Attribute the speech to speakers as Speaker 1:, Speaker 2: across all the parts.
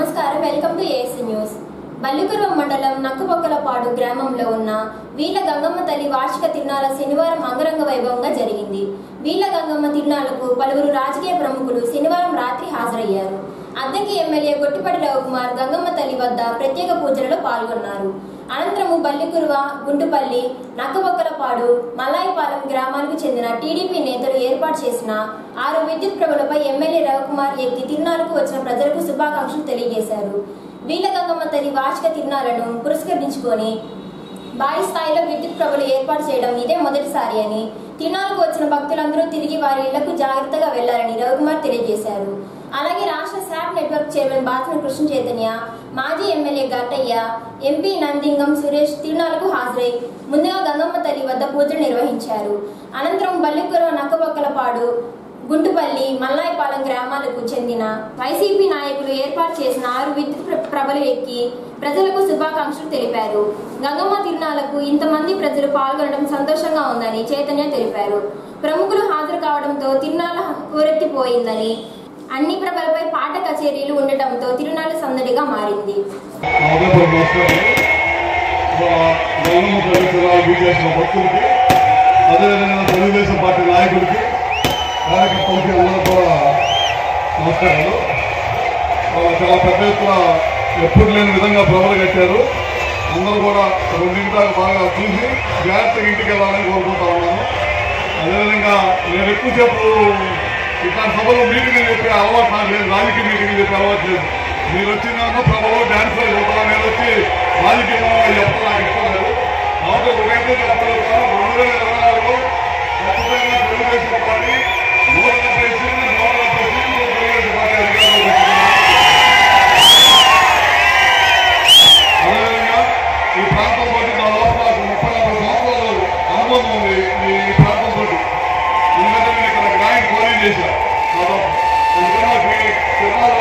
Speaker 1: నమస్కారం welcome to ASC news Ballikuram మండలం నక్కబొక్కలపాడు గ్రామంలో ఉన్న వీళ్ళ గంగమ్మ తల్లి వార్షిక తిరునాళ శనివారం అంగరంగ వైభవంగా జరిగింది వీళ్ళ గంగమ్మ తిరునాళ్లకు పలువురు రాజకీయ ప్రముఖులు శనివారం రాత్రి హాజరయ్యారు అద్దెకి ఎమ్మెల్యే గొట్టిపాటి రవికుమార్ గంగమ్మ తల్లి వద్ద ప్రత్యేక పూజలలో పాల్గొన్నారు అనంతరము బల్లికురువ గుంటుపల్లి నక్కబొక్కలపాడు మల్లాయిపాలెం గ్రామాలకు చెందిన టీడీపీ నేతలు ఏర్పాటు చేసిన ఆరు విద్యుత్ ప్రభులపై ఎమ్మెల్యే రవికుమార్ ఎక్కి తిరునాళ్లకు వచ్చిన ప్రజలకు శుభాకాంక్షలు తెలియజేశారు వీళ్ళ గంగమ్మ తల్లి వార్షిక తిరునాళ్లను పురస్కరించుకొని భారీ స్థాయిలో విద్యుత్ ప్రభులు ఏర్పాటు చేయడం ఇదే మొదటిసారి అని తిరునాళ్లకు వచ్చిన భక్తులందరూ తిరిగి వారి ఇళ్లకు జాగ్రత్తగా వెళ్లాలని రవికుమార్ తెలియజేశారు అలాగే రాష్ట్ర శాప్ నెట్వర్క్ చైర్మన్ బాసిన కృష్ణ చైతన్య మాజీ ఎమ్మెల్యే గట్టయ్య ఎంపీ నందింగం సురేష్ తిరునాళ్లకు హాజరై ముందుగా గంగమ్మ తల్లి వద్ద పూజలు నిర్వహించారు అనంతరం బల్లికుర నక్కబొక్కలపాడు గుంటుపల్లి మల్లాయపాలెం గ్రామాలకు చెందిన వైసీపీ నాయకులు ఏర్పాటు చేసిన ఆరు విద్యుత్ ప్ర- ప్రభలు ఎక్కి ప్రజలకు శుభాకాంక్షలు తెలిపారు గంగమ్మ తిరునాళ్లకు ఇంతమంది ప్రజలు పాల్గొనడం సంతోషంగా ఉందని చైతన్య తెలిపారు ప్రముఖులు హాజరు కావడంతో తిరునాళ్ల ఊరెత్తిపోయిందని అన్ని ప్రభలపై పాట కచేరీలు ఉండటంతో తిరునాళ్ల సందడిగా మారింది
Speaker 2: ఆదరణ నమస్కారం గవర్నమెంట్ ప్రభుత్వాలు చేసిన భక్తులకి అదేవిధంగా తెలుగుదేశం పార్టీ నాయకులకి కార్యకర్తలకి అందరూ కూడా నమస్కారాలు ఆ, చాలా పెద్ద ఎత్తున ఎప్పుడు లేని విధంగా ప్రభలు కట్టారు అందరూ కూడా రెండింటి దాకా బాగా చూసి జాగ్రత్తగా ఇంటికి వెళ్ళాలని కోరుకుంటా ఉన్నాను అదేవిధంగా నేను ఎక్కువసేపు ఇట్లాంటి సభలో మీటింగ్ చెప్పే అలవాటు నాకు లేదు రాజకీయ మీటింగ్ చెప్పే అలవాటు లేదు మీరు వచ్చిన ప్రభలో డాన్స్ చూడాలి నేను వచ్చి రాజకీయం చెప్పడం నాకు ఇష్టం లేదు కాబట్టి ఒకటైతే చెప్పగలుగుతాను రెండు వేల ఇరవై ఆరులో ఖచ్చితంగా తెలుగుదేశం పార్టీ నూట డెబ్బై సీట్లు నూట డెబ్బై సీట్లు తెలుగుదేశం పార్టీ అధికారంలోకి వచ్చింది అదేవిధంగా ఈ ప్రాంతం బట్టి దాదాపు నాకు ముప్పై నలభై సంవత్సరాలు అనుభవం ఉంది ఈ ప్రాంతం బట్టి ఎందుకంటే నేను ఇక్కడ గ్రాండ్ కోరీ చేశాను దాదాపు అందుకని నాకు ఈ తిరుమల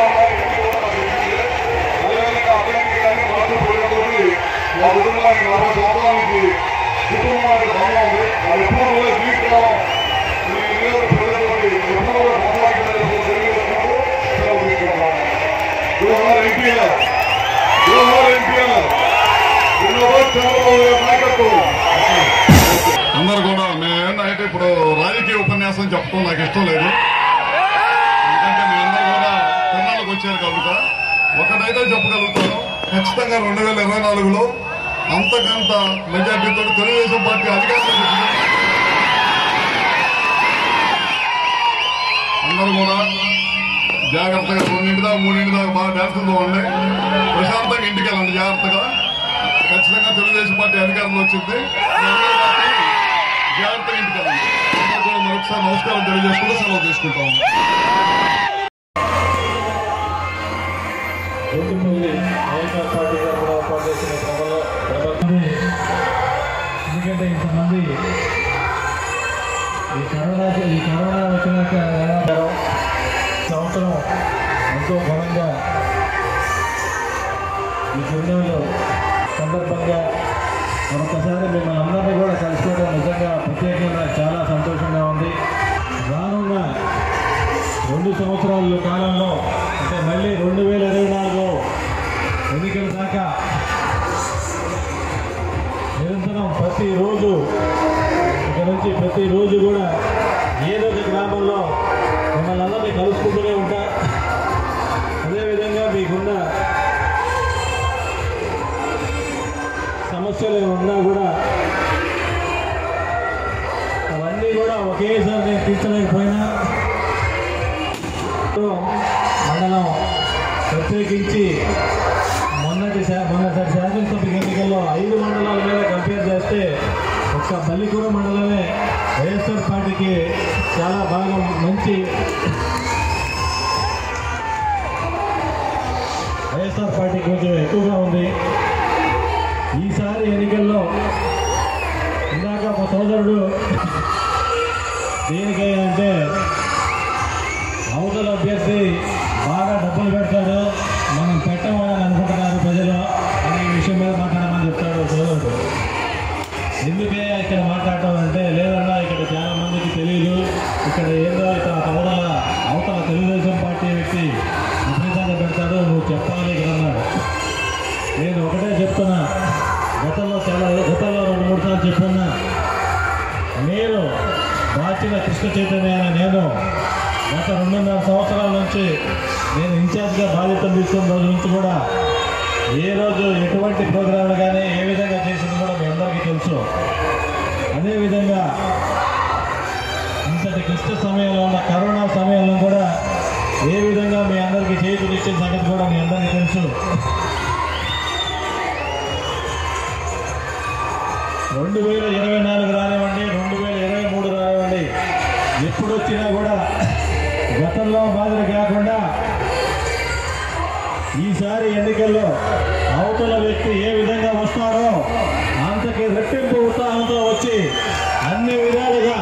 Speaker 2: అదేవిధంగా అభివృద్ధి కానీ మార్పు పోయినతోటి మా కుటుంబానికి నలభై సంవత్సరాల నుంచి కుటుంబానికి బంధం ఉంది అది ఎప్పుడు కూడా జీవితం ఈ నియోజక ప్రజలతోటి ఎప్పుడు కూడా బంధానికి తెలియజేసుకుంటూ సెలవు తీసుకుంటున్నాను జోహార్ ఎన్టీఆర్ జోహార్ ఎన్టీఆర్ జిందాబాద్ చంద్రబాబు గారి నాయకత్వం అందరు కూడా మేమేంటంటే ఇప్పుడు రాజకీయ ఉపన్యాసం చెప్పడం నాకు ఇష్టం లేదు ఎందుకంటే మీ అందరూ కూడా తెన్నాళ్ళకి వచ్చారు కాబట్టి ఒకటైతే చెప్పగలుగుతాను ఖచ్చితంగా రెండు వేల ఇరవై నాలుగులో అంతకంత మెజార్టీతో తెలుగుదేశం పార్టీ అధికారంలోకి వచ్చింది అందరూ కూడా జాగ్రత్తగా రెండింటి దాకా మూడింటి దాకా బాగా డాన్సులతో ఉండి ప్రశాంతంగా ఇంటికి వెళ్ళండి జాగ్రత్తగా ఖచ్చితంగా తెలుగుదేశం పార్టీ అధికారంలో వచ్చింది అందరూ పార్టీ జాగ్రత్తగా ఇంటికి వెళ్ళండి అందరూ కూడా మరొకసారి నమస్కారం తెలియజేసుకుంటూ సెలవు తీసుకుంటాము
Speaker 3: గుంటుపల్లి వైఎస్ఆర్ పార్టీ తరఫున ఏర్పాటు చేసిన సభలో ప్రభావం ఎందుకంటే ఇంతమంది ఈ కరోనా ఈ కరోనా వచ్చినాక సంవత్సరం ఎంతో ఘనంగా ఈ తిరునాళ్ళు సందర్భంగా మరొకసారి మిమ్మల్ని అందరినీ కూడా కలుసుకోవడం నిజంగా ప్రత్యేకంగా చాలా సంతోషంగా ఉంది రానున్న రెండు సంవత్సరాల కాలంలో అంటే మళ్ళీ రెండు వేల ఇరవై నాలుగు ఎన్నికల దాకా నిరంతరం ప్రతిరోజు ఇక నుంచి ప్రతిరోజు కూడా ఏదో ఒక గ్రామంలో మిమ్మల్ని అందరినీ కలుసుకుంటూనే ఉంటా అదేవిధంగా మీకున్న సమస్యలు ఏమి ఉన్నా కూడా అవన్నీ కూడా ఒకేసారి నేను తీర్చలేకపోయినా మండలం ప్రత్యేకించి మొన్నటి శా- మొన్నటి శాసనసభ ఎన్నికల్లో ఐదు మండలాల మీద కంపేర్ చేస్తే ఒక్క బల్లికూర మండలమే వైఎస్ఆర్ పార్టీకి చాలా బాగా మంచి వైఎస్ఆర్ పార్టీ కొంచెం ఎక్కువగా ఉంది ఈసారి ఎన్నికల్లో ఇందాక మా సోదరుడు దేనికై అంటే అవతల అభ్యర్థి బాగా డబ్బులు పెడతాడు మనం పెట్టమని అనుకుంటున్నారు ప్రజలు అనే విషయం మీద మాట్లాడమని చెప్తాడు సోదరుడు ఎందుకే ఇక్కడ మాట్లాడటం అంటే లేదన్నా ఇక్కడ చాలా మందికి తెలియదు ఇక్కడ ఏందో ఇక్కడ అవతల అవతల తెలుగుదేశం పార్టీ వ్యక్తి విపరీతంగా పెడతాడు నువ్వు చెప్పాలి ఇక్కడ ఉన్నాడు నేను ఒకటే చెప్తున్నా గతంలో చాలా గతంలో రెండు మూడు సార్లు చెప్పున్నా నేను బాచిన కృష్ణ చైతన్య అనే నేను గత రెండున్నర సంవత్సరాల నుంచి నేను ఇన్ఛార్జ్గా బాధ్యతలు తీసుకున్న రోజు నుంచి కూడా ఏ రోజు ఎటువంటి ప్రోగ్రాంలు కానీ ఏ విధంగా చేసింది కూడా మీ అందరికీ తెలుసు అదేవిధంగా ఇంతటి క్లిష్ట సమయంలో ఉన్న కరోనా సమయంలో కూడా ఏ విధంగా మీ అందరికీ చేతులు ఇచ్చిన సంగతి కూడా మీ అందరికీ తెలుసు రెండు వేల ఇరవై నాలుగు రానివ్వండి రెండు వేల ఇరవై మూడు రానివ్వండి ఎప్పుడు వచ్చినా కూడా గతంలో మాదిరి కాకుండా ఈసారి ఎన్నికల్లో అవతల వ్యక్తి ఏ విధంగా వస్తారో అంతకి రెట్టింపు ఉత్సాహంతో వచ్చి అన్ని విధాలుగా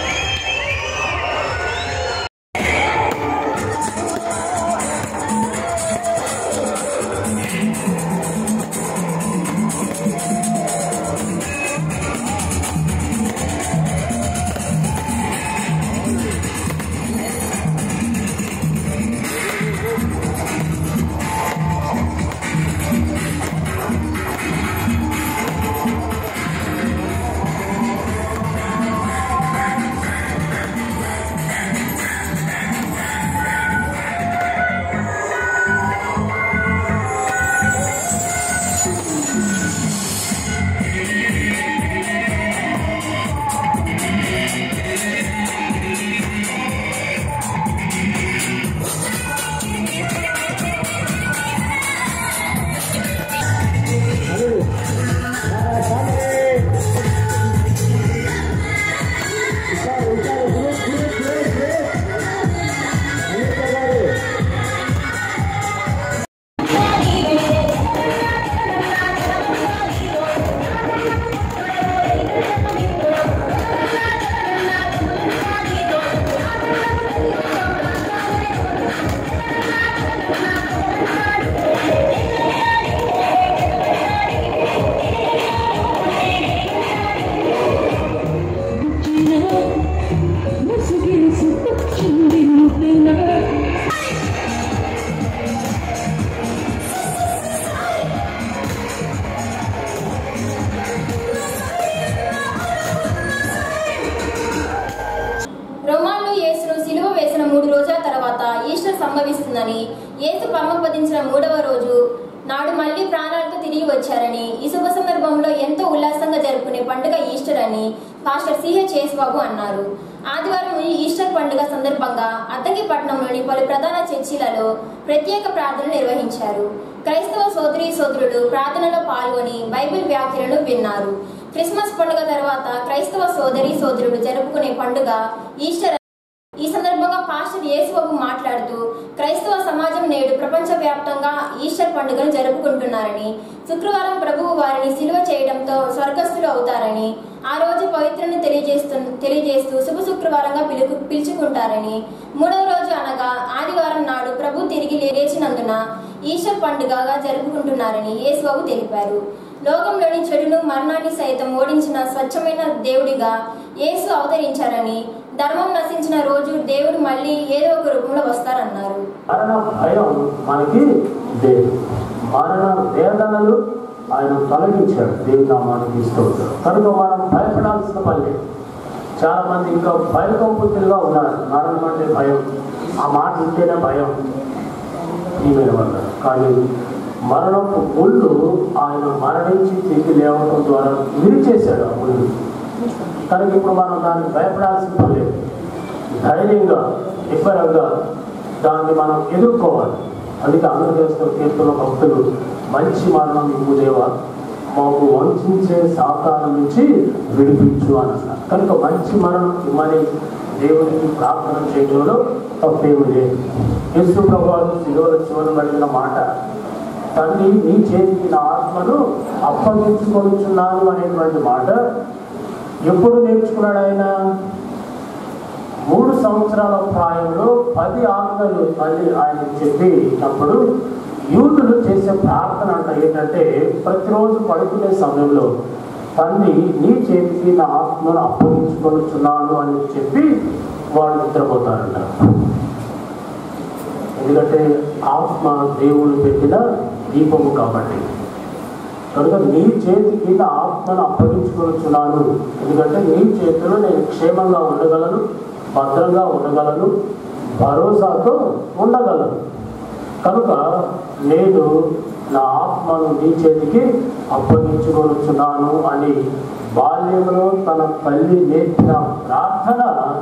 Speaker 1: రోమాన్లు యేసును సిలువ వేసిన మూడు రోజుల తర్వాత ఈస్టర్ సంభవిస్తుందని యేసు పరమపదించిన మూడవ రోజు నాడు మళ్ళీ ప్రాణాలతో తిరిగి వచ్చారని ఈ శుభ సందర్భంలో ఎంతో ఉల్లాసంగా జరుపుకునే పండుగ ఈస్టర్ అని పాస్టర్ సిహెచ్ యేసుబాబు అన్నారు ఆదివారం ఈ ఈస్టర్ పండుగ సందర్భంగా అద్దంకిపట్నంలోని పలు ప్రధాన చర్చిలలో ప్రత్యేక ప్రార్థనలు నిర్వహించారు క్రైస్తవ సోదరి సోదరులు ప్రార్థనలో పాల్గొని బైబిల్ వ్యాఖ్యలను విన్నారు క్రిస్మస్ పండుగ తర్వాత క్రైస్తవ సోదరి సోదరులు జరుపుకునే పండుగ ఈస్టర్ ఈ సందర్భంగా పాస్టర్ యేసుబాబు మాట్లాడుతూ క్రైస్తవ సమాజం నేడు ప్రపంచవ్యాప్తంగా ఈస్టర్ పండుగను జరుపుకుంటున్నారని శుక్రవారం ప్రభువు వారిని సిలువ చేయడంతో స్వర్గస్థులు అవుతారని ఆ రోజు పవిత్రను తెలియజేస్తూ తెలియజేస్తూ శుభ శుక్రవారంగా పిలుపు పిలుచుకుంటారని మూడవ రోజు అనగా ఆదివారం నాడు ప్రభు తిరిగి లేచినందున ఈస్టర్ పండుగగా జరుపుకుంటున్నారని యేసుబాబు తెలిపారు లోకంలోని చెడును మరణాన్ని సైతం ఓడించిన స్వచ్ఛమైన దేవుడిగా యేసు అవతరించారని ధర్మం నశించిన రోజు దేవుడు మళ్ళీ ఏదో ఒక రూపంలో వస్తారన్నారు
Speaker 4: మరణ భయం మనకి లేదు మరణ వేదనలు ఆయన తొలగించాడు దేవుని నామానికి ఇస్తూ కనుక మనం భయపడాల్సిన పని లేదు చాలా మంది ఇంకా భయకంపుతులుగా ఉన్నారు మరణం అంటే భయం ఆ మాట ఉంటేనే భయం ఈమెల వల్ల కానీ మరణపు ముళ్ళు ఆయన మరణించి తిరిగి లేవడం ద్వారా విరిచేశాడు ఆ ముళ్ళు కనుక ఇప్పుడు మనం దానికి భయపడాల్సిన పని లేదు ధైర్యంగా నిబ్బరంగా దాన్ని మనం ఎదుర్కోవాలి అందుకే ఆంధ్రప్రదేశ్లో కీర్తన భక్తులు మంచి మరణం ఇవ్వు దేవా మాకు వంచే సాకారం నుంచి విడిపించు అని అన్నారు కనుక మంచి మరణం ఇమ్మని దేవునికి ప్రార్థన చేయడంలో తప్పేమి లేదు యేసు ప్రభువారు శిలువలో చివరి పడిన మాట తండ్రి నీ చేతికి నా ఆత్మను అప్పగించుకొనిచున్నాను అనేటువంటి మాట ఎప్పుడు నేర్చుకున్నాడు ఆయన మూడు సంవత్సరాల ప్రాయంలో పది ఆజ్ఞలు మళ్ళీ ఆయన చెప్పినప్పుడు యూతులు చేసే ప్రార్థన అంట ఏంటంటే ప్రతిరోజు పడుకునే సమయంలో తండ్రి నీ చేతికి నా ఆత్మను అప్పగించుకొనిచున్నాను అని చెప్పి వాళ్ళు నిద్రపోతారంట ఎందుకంటే ఆత్మ దేవుడు పెట్టిన దీపము కాబట్టి కనుక నీ చేతి కింద ఆత్మను అప్పగించుకొచ్చున్నాను ఎందుకంటే నీ చేతిలో నేను క్షేమంగా ఉండగలను భద్రంగా ఉండగలను భరోసాతో ఉండగలను కనుక నేను నా ఆత్మను నీ చేతికి అప్పగించుకొనుచున్నాను అని బాల్యంలో తన తల్లి నేర్పిన ప్రార్థన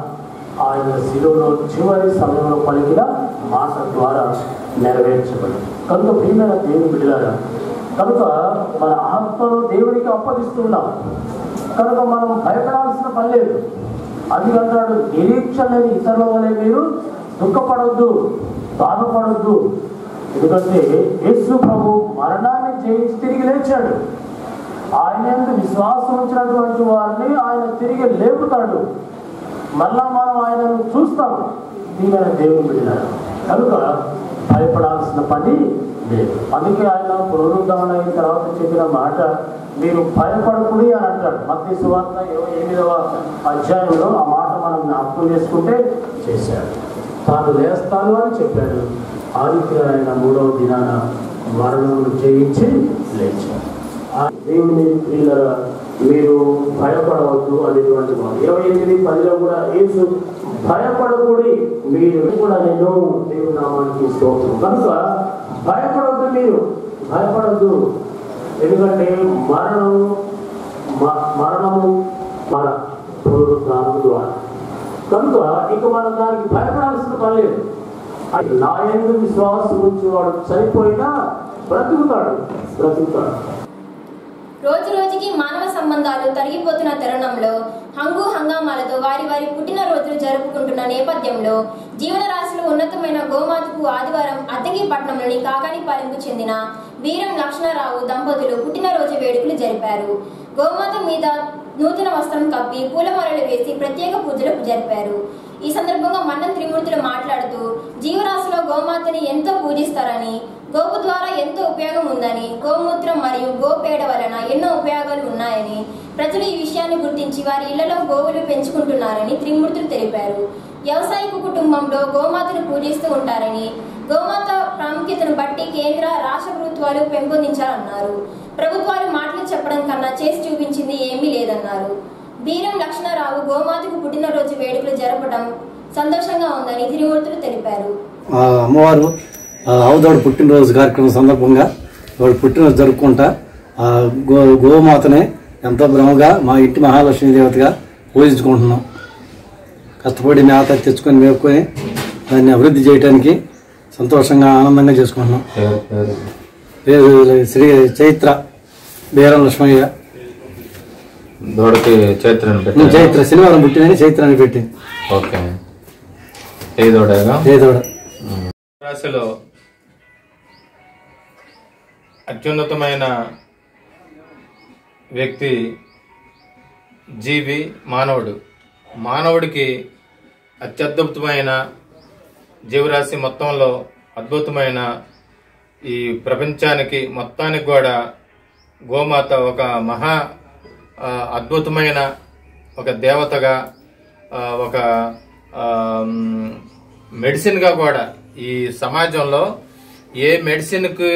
Speaker 4: ఆయన శిలువలో చివరి సమయంలో పలికిన మాట ద్వారా నెరవేర్చబడింది కనుక ప్రియమైన దేవుని బిడ్డలారా కనుక మన ఆత్మను దేవునికి అప్పగిస్తున్నాం కనుక మనం భయపడాల్సిన పని లేదు అది అంటాడు నిరీక్షణ లేని ఇతరుల వలె మీరు దుఃఖపడొద్దు బాధపడొద్దు ఎందుకంటే యేసు ప్రభు మరణాన్ని జయించి తిరిగి లేచాడు ఆయన యందు విశ్వాసం ఉంచినటువంటి వారిని ఆయన తిరిగి లేపుతాడు మళ్ళా మనం ఆయనను చూస్తాం దీని దేవుని బిడ్డారు కనుక భయపడాల్సిన పని లేదు అందుకే ఆయన పునరుద్ధరణ అయిన తర్వాత చెప్పిన మాట మీరు భయపడకుడి అని అంటాడు మధ్య సువార్త ఇరవై ఎనిమిదవ అధ్యాయంలో ఆ మాట మనం జ్ఞాపకం చేసుకుంటే చేశాడు తాను లేస్తాను అని చెప్పాడు ఆ రీతిగా ఆయన మూడవ దినాన మరణమును జయించి లేచాడు ఆ దేవుని ప్రియులరా మీరు భయపడవద్దు అనేటువంటి మాట ఇరవై ఎనిమిది పదిలో కూడా యేసు భయపడకూడి మీరు కూడా నేను దేవుని నామానికి స్తోత్రం కనుక భయపడవద్దు మీరు భయపడద్దు ఎందుకంటే మరణము మ- మరణము మన పునరుద్ధానం ద్వారా కనుక ఇక మనం దానికి భయపడాల్సిన పని లేదు అది నా ఎందు విశ్వాసం ఉంచి వాడు చనిపోయినా బ్రతుకుతాడు బ్రతుకుతాడు
Speaker 1: రోజు రోజుకి మానవ సంబంధాలు తరిగిపోతున్న తరుణంలో హంగు హంగామాలతో వారి వారి పుట్టినరోజులు జరుపుకుంటున్న నేపథ్యంలో జీవనరాశిలో ఉన్నతమైన గోమాతకు ఆదివారం అద్దగి పట్టణంలోని కాకానిపాలెంకు చెందిన వీరం లక్ష్మణరావు దంపతులు పుట్టినరోజు వేడుకలు జరిపారు గోమాత మీద నూతన వస్త్రం కప్పి పూలమాలలు వేసి ప్రత్యేక పూజలు జరిపారు ఈ సందర్భంగా మన్నం త్రిమూర్తులు మాట్లాడుతూ జీవరాశిలో గోమాతని ఎంతో పూజిస్తారని గోవు ద్వారా ఎంతో ఉపయోగం ఉందని గోమూత్రం మరియు గోపేడ వలన ఎన్నో ఉపయోగాలు ఉన్నాయని ప్రజలు ఈ విషయాన్ని గుర్తించి వారి ఇళ్లలో గోవులు పెంచుకుంటున్నారని త్రిమూర్తులు తెలిపారు వ్యవసాయక కుటుంబంలో గోమాతను పూజిస్తూ ఉంటారని గోమాత ప్రాముఖ్యతను బట్టి కేంద్ర రాష్ట్ర ప్రభుత్వాలు పెంపొందించాలన్నారు ప్రభుత్వాలు మాటలు చెప్పడం కన్నా చేసి చూపించింది ఏమీ లేదన్నారు బీరం లక్ష్మణరావు గోమాతకు పుట్టినరోజు వేడుకలు జరపడం సంతోషంగా ఉందని త్రిమూర్తులు తెలిపారు
Speaker 5: ఆ అమ్మవారు ఆ ఆవుదోడు పుట్టినరోజు కార్యక్రమం సందర్భంగా వాడు పుట్టినరోజు జరుపుకుంటా ఆ గో గోమాతనే ఎంతో భ్రమగా మా ఇంటి మహాలక్ష్మీ దేవతగా పూజించుకుంటున్నాం కష్టపడి మేత తెచ్చుకొని మేపుకొని దాన్ని అభివృద్ధి చేయడానికి సంతోషంగా ఆనందంగా చేసుకుంటున్నాం పేరు శ్రీ చైత్ర బీరం లక్ష్మయ్య
Speaker 6: దూడకి చైత్రను
Speaker 5: నేను
Speaker 6: పెట్టి
Speaker 5: చైత్ర శనివారం పుట్టినని చైత్ర అని పెట్టింది
Speaker 6: ఓకే ఏ దూడగా
Speaker 5: జయదోడ
Speaker 6: రాశిలో అత్యున్నతమైన వ్యక్తి జీవి మానవుడు మానవుడికి అత్యద్భుతమైన జీవరాశి మొత్తంలో అద్భుతమైన ఈ ప్రపంచానికి మొత్తానికి కూడా గోమాత ఒక మహా ఆ, అద్భుతమైన ఒక దేవతగా ఆ, ఒక ఆ, మ్, మెడిసిన్గా కూడా ఈ సమాజంలో ఏ మెడిసిన్కి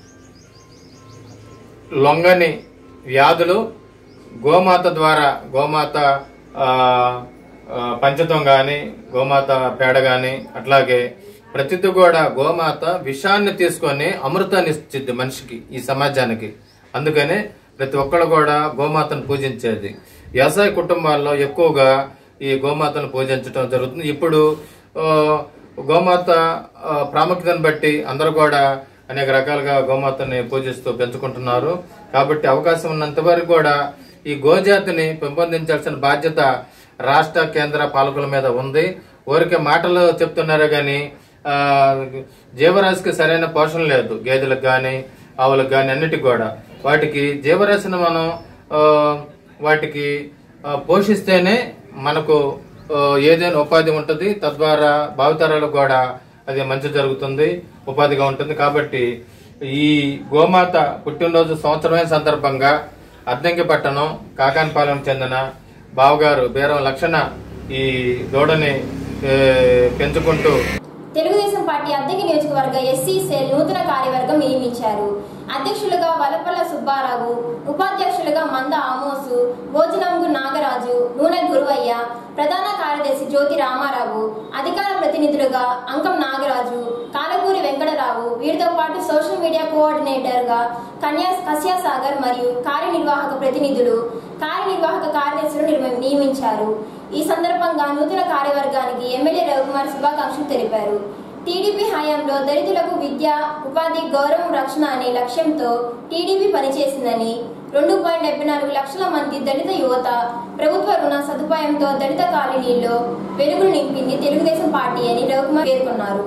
Speaker 6: లొంగని వ్యాధులు గోమాత ద్వారా గోమాత ఆ, ఆ, పంచతం కానీ గోమాత పేడ కానీ అట్లాగే ప్రతిది కూడా గోమాత విషాన్ని తీసుకొని అమృతాన్ని ఇస్తుంది మనిషికి ఈ సమాజానికి అందుకనే ప్రతి ఒక్కళ్ళు కూడా గోమాతను పూజించేది వ్యవసాయ కుటుంబాల్లో ఎక్కువగా ఈ గోమాతను పూజించడం జరుగుతుంది ఇప్పుడు ఆ, గోమాత ఆ, ప్రాముఖ్యతను బట్టి అందరూ కూడా అనేక రకాలుగా గోమాతని పూజిస్తూ పెంచుకుంటున్నారు కాబట్టి అవకాశం ఉన్నంత వరకు కూడా ఈ గోజాతిని పెంపొందించాల్సిన బాధ్యత రాష్ట్ర కేంద్ర పాలకుల మీద ఉంది ఊరికే మాటలు చెప్తున్నారే గాని ఆ, జీవరాశికి సరైన పోషణ లేదు గేదెలకు కానీ ఆవులకు కానీ అన్నిటికి కూడా వాటికి జీవరాశిని మనం ఆ, వాటికి ఆ, పోషిస్తేనే మనకు ఆ, ఏదైనా ఉపాధి ఉంటుంది తద్వారా భావితరాలకు కూడా అది మంచి జరుగుతుంది ఉపాధిగా ఉంటుంది కాబట్టి ఈ గోమాత పుట్టినరోజు సంవత్సరమైన సందర్భంగా అద్దంకి పట్టణం కాకానిపాలెం చెందిన బావగారు బీరం లక్షణ ఈ దూడని ఏ, పెంచుకుంటూ
Speaker 1: తెలుగుదేశం పార్టీ అద్దెకి నియోజకవర్గ ఎస్సీ సెల్ నూతన కార్యవర్గం నియమించారు అధ్యక్షులుగా వలపల్ల సుబ్బారావు ఉపాధ్యక్షులుగా మంద ఆమోసు భోజనంగు నాగరాజు నూనె గురువయ్య ప్రధాన కార్యదర్శి జ్యోతి రామారావు అధికార ప్రతినిధులుగా అంకం నాగరాజు కాలకూరి వెంకటరావు వీరితో పాటు సోషల్ మీడియా కోఆర్డినేటర్గా కన్యా కశ్యాసాగర్ మరియు కార్యనిర్వాహక ప్రతినిధులు కార్యనిర్వాహక కార్యదర్శులు నిర్మ- నియమించారు ఈ సందర్భంగా నూతన కార్యవర్గానికి ఎమ్మెల్యే రవికుమార్ శుభాకాంక్షలు తెలిపారు టీడీపీ హయాంలో దళితులకు విద్య ఉపాధి గౌరవం రక్షణ అనే లక్ష్యంతో టీడీపీ పనిచేసిందని రెండు పాయింట్ డెబ్బై నాలుగు లక్షల మంది దళిత యువత ప్రభుత్వ రుణ సదుపాయంతో దళిత కాలనీల్లో వెలుగులు నింపింది తెలుగుదేశం పార్టీ అని రవికుమార్ పేర్కొన్నారు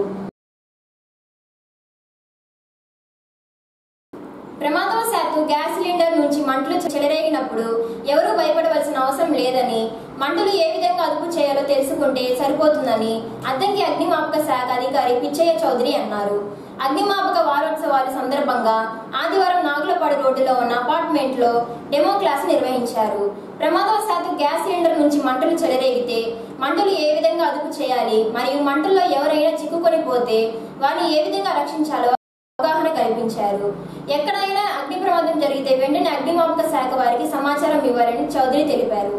Speaker 1: ప్రమాదవశాత్తు గ్యాస్ సిలిండర్ నుంచి మంటలు చెలరేగినప్పుడు ఎవరూ భయపడవలసిన అవసరం లేదని మంటలు ఏ విధంగా అదుపు చేయాలో తెలుసుకుంటే సరిపోతుందని అద్దంకి అగ్నిమాపక శాఖ అధికారి పిచ్చయ్య చౌదరి అన్నారు అగ్నిమాపక వారోత్సవాల సందర్భంగా ఆదివారం నాగులపాడు రోడ్డులో ఉన్న అపార్ట్మెంట్ లో డెమో క్లాస్ నిర్వహించారు ప్రమాదవశాత్తు గ్యాస్ సిలిండర్ నుంచి మంటలు చెలరేగితే మంటలు ఏ విధంగా అదుపు చేయాలి మరియు మంటల్లో ఎవరైనా చిక్కుకొని పోతే వారిని ఏ విధంగా రక్షించాలో అవగాహన కల్పించారు ఎక్కడైనా అగ్ని ప్రమాదం జరిగితే వెంటనే అగ్నిమాపక శాఖ వారికి సమాచారం ఇవ్వాలని చౌదరి తెలిపారు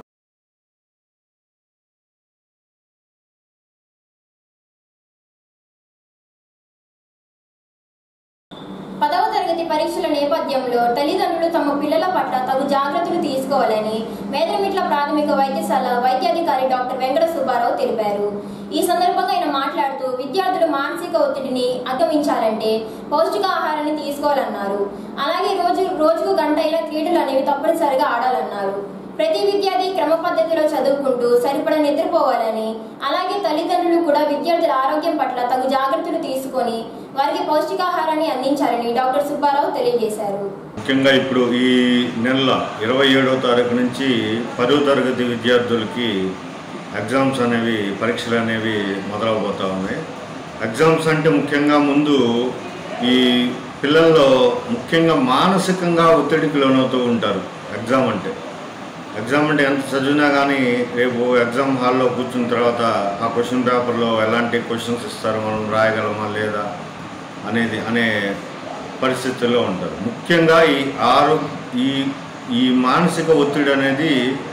Speaker 1: పదవ తరగతి పరీక్షల నేపథ్యంలో తల్లిదండ్రులు తమ పిల్లల పట్ల తగు జాగ్రత్తలు తీసుకోవాలని మేదరమిట్ల ప్రాథమిక వైద్యశాల వైద్యాధికారి డాక్టర్ వెంకట సుబ్బారావు తెలిపారు ఈ సందర్భంగా ఆయన మాట్లాడుతూ విద్యార్థులు మానసిక ఒత్తిడిని అగమించాలంటే పౌష్టికాహారాన్ని తీసుకోవాలన్నారు అలాగే రోజు రోజుకు గంట అయినా క్రీడలు అనేవి తప్పనిసరిగా ఆడాలన్నారు ప్రతి విద్యార్థి క్రమ పద్ధతిలో చదువుకుంటూ సరిపడ నిద్రపోవాలని అలాగే తల్లిదండ్రులు కూడా విద్యార్థుల ఆరోగ్యం పట్ల తగు జాగ్రత్తలు తీసుకొని వారికి పౌష్టికాహారాన్ని అందించాలని డాక్టర్ సుబ్బారావు తెలియజేశారు
Speaker 7: ముఖ్యంగా ఇప్పుడు ఈ నెల ఇరవై ఏడవ తారీఖు నుంచి పదవ తరగతి విద్యార్థులకి ఎగ్జామ్స్ అనేవి పరీక్షలు అనేవి మొదలవబోతూ ఉన్నాయి ఎగ్జామ్స్ అంటే ముఖ్యంగా ముందు ఈ పిల్లల్లో ముఖ్యంగా మానసికంగా ఒత్తిడికి లోనవుతూ ఉంటారు ఎగ్జామ్ అంటే ఎగ్జామ్ అంటే ఎంత చదివినా కానీ రేపు ఎగ్జామ్ హాల్లో కూర్చున్న తర్వాత ఆ క్వశ్చన్ పేపర్లో ఎలాంటి క్వశ్చన్స్ ఇస్తారు మనం రాయగలమా లేదా అనేది అనే పరిస్థితుల్లో ఉంటారు ముఖ్యంగా ఈ ఆరో ఈ ఈ మానసిక ఒత్తిడి అనేది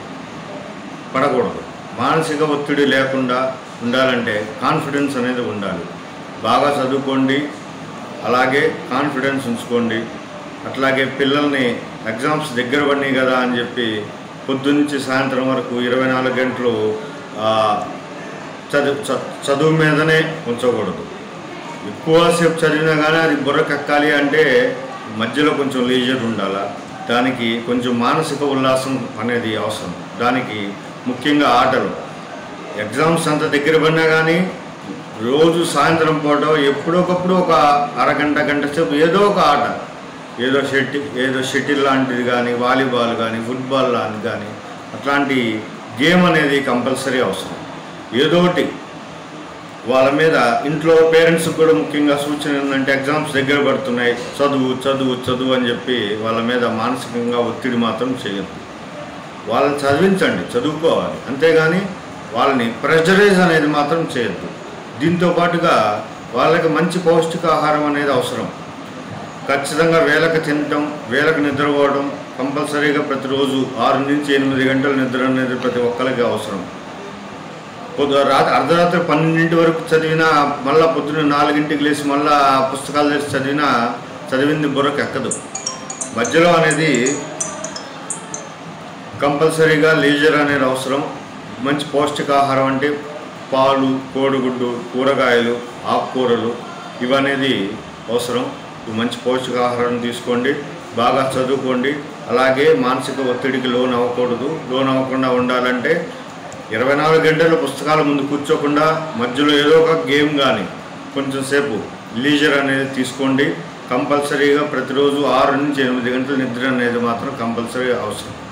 Speaker 7: పడకూడదు మానసిక ఒత్తిడి లేకుండా ఉండాలంటే కాన్ఫిడెన్స్ అనేది ఉండాలి బాగా చదువుకోండి అలాగే కాన్ఫిడెన్స్ ఉంచుకోండి అట్లాగే పిల్లల్ని ఎగ్జామ్స్ దగ్గర పడినాయి కదా అని చెప్పి పొద్దున్నుంచి సాయంత్రం వరకు ఇరవై నాలుగు గంటలు ఆ, చదువు చ- చదువు మీదనే ఉంచకూడదు ఎక్కువసేపు చదివినా కానీ అది బుర్రకెక్కాలి అంటే మధ్యలో కొంచెం లీజర్ ఉండాలా దానికి కొంచెం మానసిక ఉల్లాసం అనేది అవసరం దానికి ముఖ్యంగా ఆటలు ఎగ్జామ్స్ అంత దగ్గర పడినా కానీ రోజు సాయంత్రం పూట ఎప్పుడొకప్పుడు ఒక అరగంట గంట సేపు ఏదో ఒక ఆట ఏదో షెట్టి ఏదో షటిల్ లాంటిది కానీ వాలీబాల్ కానీ ఫుట్బాల్ లాంటిది కానీ అట్లాంటి గేమ్ అనేది కంపల్సరీ అవసరం ఏదో ఒకటి వాళ్ళ మీద ఇంట్లో పేరెంట్స్ కూడా ముఖ్యంగా సూచన ఏంటంటే ఎగ్జామ్స్ దగ్గర పడుతున్నాయి చదువు చదువు చదువు అని చెప్పి వాళ్ళ మీద మానసికంగా ఒత్తిడి మాత్రం చేయొద్దు వాళ్ళని చదివించండి చదువుకోవాలి అంతేగాని వాళ్ళని ప్రెషరైజ్ అనేది మాత్రం చేయొద్దు దీంతో పాటుగా వాళ్ళకి మంచి పౌష్టికాహారం అనేది అవసరం ఖచ్చితంగా వేలకు తినటం వేలకు నిద్రపోవడం కంపల్సరీగా ప్రతిరోజు ఆరు నుంచి ఎనిమిది గంటల నిద్ర అనేది ప్రతి ఒక్కరికి అవసరం పొద్దు రాత్రి అర్ధరాత్రి పన్నెండింటి వరకు చదివినా మళ్ళా పొద్దున్న నాలుగింటికి లేచి మళ్ళా పుస్తకాలు తెరిచి చదివినా చదివింది బుర్రకు ఎక్కదు మధ్యలో అనేది కంపల్సరీగా లీజర్ అనేది అవసరం మంచి పౌష్టికాహారం అంటే పాలు కోడిగుడ్డు కూరగాయలు ఆకుకూరలు ఇవనేది అవసరం ఈ మంచి పౌష్టికాహారం తీసుకోండి బాగా చదువుకోండి అలాగే మానసిక ఒత్తిడికి లోన్ అవ్వకూడదు లోన్ అవ్వకుండా ఉండాలంటే ఇరవై నాలుగు గంటలు పుస్తకాల ముందు కూర్చోకుండా మధ్యలో ఏదో ఒక గేమ్ కానీ కొంచెం సేపు లీజర్ అనేది తీసుకోండి కంపల్సరీగా ప్రతిరోజు ఆరు నుంచి ఎనిమిది గంటల నిద్ర అనేది మాత్రం కంపల్సరీ అవసరం